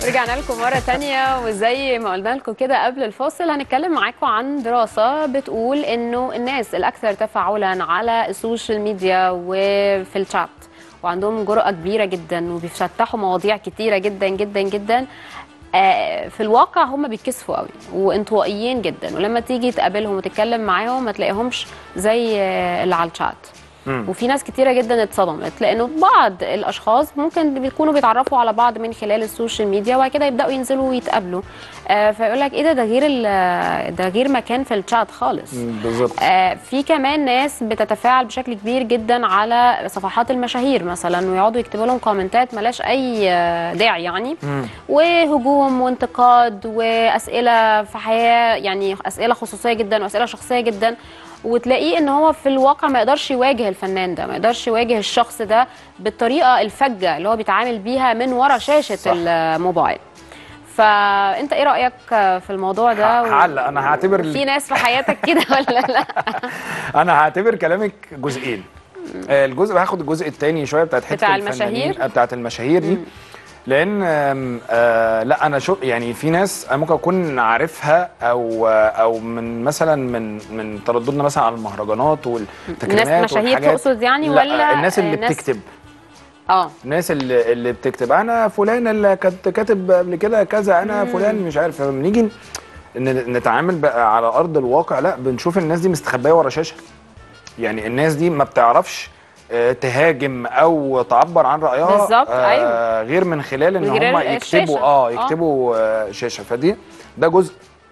رجعنا لكم مرة تانية وزي ما قلنا لكم كده قبل الفاصل هنتكلم معاكم عن دراسة بتقول انه الناس الاكثر تفاعلا على السوشيال ميديا وفي الشات وعندهم جرأة كبيرة جدا وبيفتحوا مواضيع كتيرة جدا جدا جدا آه، في الواقع هم بيتكسفوا قوي وانطوائيين جدا ولما تيجي تقابلهم وتتكلم معاهم ما تلاقيهمش زي آه، اللي على الشات وفي ناس كتيره جدا اتصدمت لانه بعض الاشخاص ممكن بيكونوا بيتعرفوا على بعض من خلال السوشيال ميديا وبعد كده يبداوا ينزلوا ويتقابلوا آه فيقول لك ايه ده ده غير ال- ده غير مكان في الشات خالص بالظبط آه، في كمان ناس بتتفاعل بشكل كبير جدا على صفحات المشاهير مثلا ويقعدوا يكتبوا لهم كومنتات ملاش اي آه، داعي يعني وهجوم وانتقاد واسئله في حياه يعني اسئله خصوصيه جدا واسئله شخصيه جدا وتلاقيه ان هو في الواقع ما يقدرش يواجه الفنان ده ما يقدرش يواجه الشخص ده بالطريقه الفجه اللي هو بيتعامل بيها من ورا شاشه صح. الموبايل فانت ايه رايك في الموضوع ده ه- هعلق، أنا هعتبر ال- في ناس في حياتك كده ولا لا انا هعتبر كلامك جزئين آه، الجزء هاخد الجزء الثاني شويه بتاعت حته بتاع الفنانين، المشاهير؟ آه، بتاعت المشاهير دي لان آم، آه لا انا شو يعني في ناس أنا ممكن اكون عارفها او آه، او من مثلا من من ترددنا مثلا على المهرجانات والتكريمات ناس مشاهير والحاجات. تقصد يعني لا، ولا الناس اللي ناس- بتكتب اه الناس اللي اللي بتكتب انا فلان اللي كانت كاتب قبل كده كذا انا فلان مش عارف لما بنيجي ن- نتعامل بقى على ارض الواقع لا بنشوف الناس دي مستخبيه ورا شاشه يعني الناس دي ما بتعرفش آه، تهاجم او تعبر عن رايها بالظبط، آه، أيوة. غير من خلال ان من خلال هم الشاشة. يكتبوا اه آه. يكتبوا آه، شاشه فدي ده جزء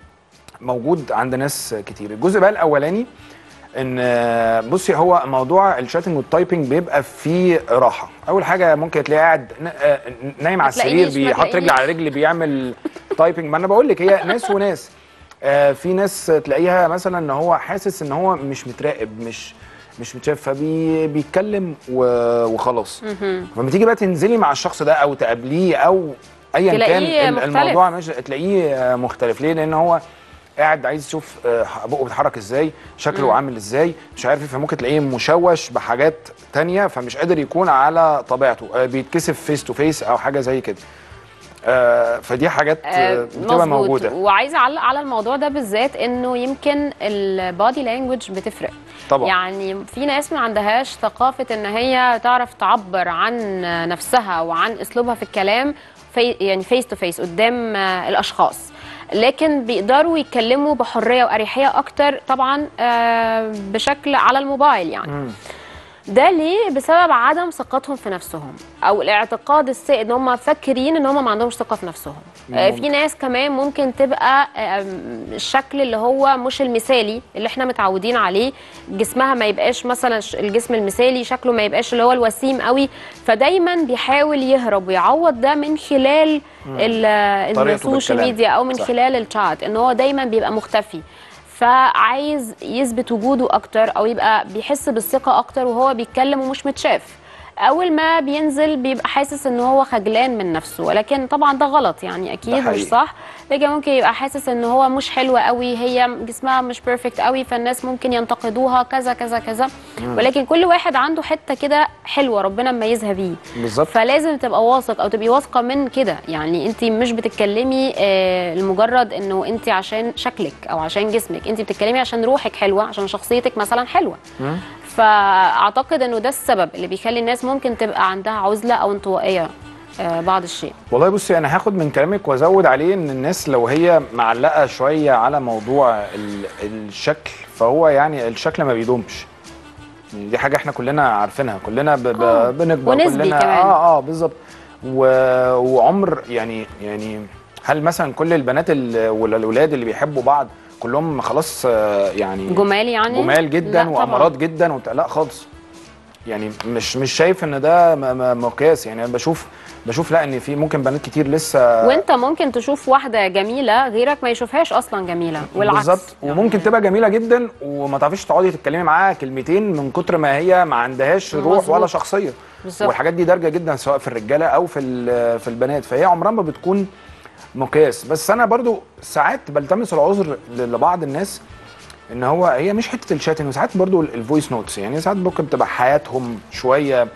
موجود عند ناس كتير الجزء بقى الاولاني ان آه، بصي هو موضوع الشاتنج والتايبنج بيبقى فيه راحه اول حاجه ممكن تلاقيه قاعد ن- آه، نايم على السرير تلاقينيش، ما بيحط رجل تلاقينيش. على رجل بيعمل تايبنج ما انا بقول لك هي ناس وناس آه، في ناس تلاقيها مثلا ان هو حاسس ان هو مش متراقب مش مش متشاف فبيتكلم وخلاص فلما تيجي بقى تنزلي مع الشخص ده او تقابليه او ايا كان تلاقيه ال- مختلف. الموضوع مش تلاقيه آه، مختلف ليه لان هو قاعد عايز يشوف آه، بقه بيتحرك ازاي شكله عامل ازاي مش عارف ايه فممكن تلاقيه مشوش بحاجات تانية فمش قادر يكون على طبيعته آه، بيتكسف فيس تو فيس او حاجه زي كده آه، فدي حاجات آه، آه، بتبقى مظبوط. موجوده وعايزه اعلق على الموضوع ده بالذات انه يمكن البادي لانجوج بتفرق طبعا يعني في ناس ما عندهاش ثقافه ان هي تعرف تعبر عن نفسها وعن اسلوبها في الكلام في يعني فيس تو فيس قدام آه، الاشخاص لكن بيقدروا يتكلموا بحريه واريحيه اكتر طبعا آه، بشكل على الموبايل يعني مم. ده ليه بسبب عدم ثقتهم في نفسهم او الاعتقاد السائد ان هم فاكرين ان هم ما عندهمش ثقه في نفسهم آه، في ناس كمان ممكن تبقى آم، الشكل اللي هو مش المثالي اللي احنا متعودين عليه جسمها ما يبقاش مثلا ش- الجسم المثالي شكله ما يبقاش اللي هو الوسيم قوي فدايما بيحاول يهرب ويعوض ده من خلال ال- طريقته السوشيال بالكلام. ميديا او من صح. خلال الشات ان هو دايما بيبقى مختفي فعايز يثبت وجوده اكتر او يبقى بيحس بالثقه اكتر وهو بيتكلم ومش متشاف اول ما بينزل بيبقى حاسس ان هو خجلان من نفسه ولكن طبعا ده غلط يعني اكيد مش حقيقي. صح لكن ممكن يبقى حاسس ان هو مش حلوه قوي هي جسمها مش بيرفكت قوي فالناس ممكن ينتقدوها كذا كذا كذا ولكن كل واحد عنده حته كده حلوه ربنا مميزها بيه بالظبط فلازم تبقى واثق او تبقي واثقه من كده يعني انت مش بتتكلمي آه، لمجرد انه انت عشان شكلك او عشان جسمك انت بتتكلمي عشان روحك حلوه عشان شخصيتك مثلا حلوه فاعتقد انه ده السبب اللي بيخلي الناس ممكن تبقى عندها عزله او انطوائيه آه، بعض الشيء والله بصي انا هاخد من كلامك وازود عليه ان الناس لو هي معلقه شويه على موضوع ال- الشكل فهو يعني الشكل ما بيدومش يعني دي حاجه احنا كلنا عارفينها كلنا ب... ب... آه. بنكبر ونسبي كلنا كمان. اه اه بالظبط و... وعمر يعني يعني هل مثلا كل البنات ال... ولا الاولاد اللي بيحبوا بعض كلهم خلاص آه، يعني جمال يعني جمال لا جدا طبعاً. وامارات جدا وبتاع لا خالص يعني مش مش شايف ان ده م- م- مقياس يعني انا بشوف بشوف لا ان في ممكن بنات كتير لسه وانت ممكن تشوف واحده جميله غيرك ما يشوفهاش اصلا جميله والعكس بالظبط وممكن تبقى جميله جدا وما تعرفيش تقعدي تتكلمي معاها كلمتين من كتر ما هي ما عندهاش روح مظبوط. ولا شخصيه بالظبط. والحاجات دي دارجه جدا سواء في الرجاله او في ال- في البنات فهي عمرها ما بتكون مقياس بس انا برضو ساعات بلتمس العذر ل- لبعض الناس ان هو هي مش حته الشاتنج ساعات برضو ال- الفويس نوتس يعني ساعات ممكن تبقى حياتهم شويه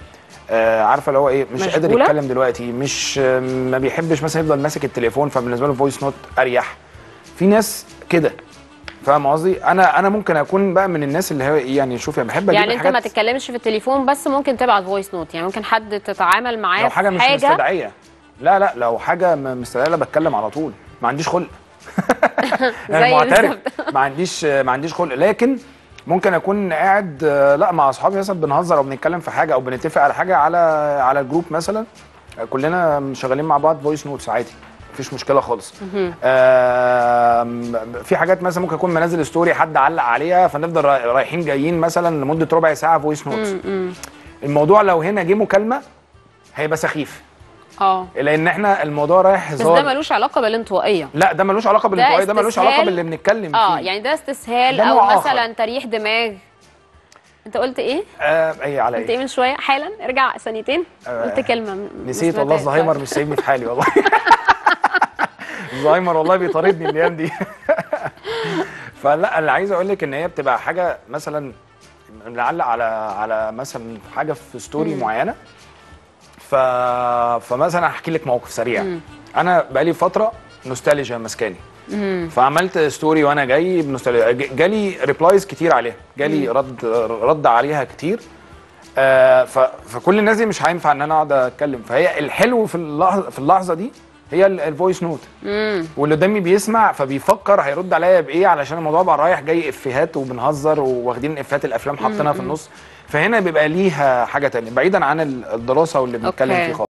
آه عارفه اللي هو ايه مش قادر مشغولة؟ يتكلم دلوقتي مش آه، ما بيحبش مثلا يفضل ماسك التليفون فبالنسبه له فويس نوت اريح في ناس كده فاهم قصدي انا انا ممكن اكون بقى من الناس اللي هو ايه يعني شوف يعني بحب اجيب يعني انت ما الحاجات تتكلمش في التليفون بس ممكن تبعت فويس نوت يعني ممكن حد تتعامل معاه لو حاجه في مش حاجه مستدعيه لا لا لو حاجه م- مستدعيه بتكلم على طول ما عنديش خلق انا زي معترف بالظبط. ما عنديش ما عنديش خلق لكن ممكن اكون قاعد آه، لا مع اصحابي مثلا بنهزر او بنتكلم في حاجه او بنتفق على حاجه على على الجروب مثلا آه، كلنا شغالين مع بعض فويس نوتس عادي مفيش مشكله خالص آم، في حاجات مثلا ممكن اكون منزل ستوري حد علق عليها فنفضل راي- رايحين جايين مثلا لمده ربع ساعه فويس نوتس الموضوع لو هنا جه مكالمه هيبقى سخيف اه لان احنا الموضوع رايح بس هزار ده ملوش علاقه بالانطوائيه لا ده ملوش علاقه بالانطوائيه ده ملوش علاقه استسهال. باللي بنتكلم اه فيه يعني ده استسهال ده او نوع مثلا آخر. تريح دماغ انت قلت ايه؟ آه اي على قلت ايه ايه من شويه حالا ارجع ثانيتين آه، قلت كلمه م- ما نسيت والله سمعتهاش. الزهايمر مش سايبني في حالي والله الزهايمر والله بيطاردني الايام دي فلا انا عايز اقول لك ان هي بتبقى حاجه مثلا بنعلق على على مثلا حاجه في ستوري معينه ف فمثلا احكي لك موقف سريع انا بقالي فتره نوستالجيا ماسكاني فعملت ستوري وانا جاي بنوستالجيا ج- جالي ريبلايز كتير عليها جالي رد رد عليها كتير آه ف... فكل الناس دي مش هينفع ان انا اقعد اتكلم فهي الحلو في اللحظه في اللحظه دي هي ال- الفويس نوت واللي قدامي بيسمع فبيفكر هيرد عليا بايه علشان الموضوع بقى رايح جاي افيهات وبنهزر وواخدين افيهات الافلام حاطينها في النص فهنا بيبقى ليها حاجه تانية بعيدا عن الدراسه واللي بنتكلم أوكي. فيه خالص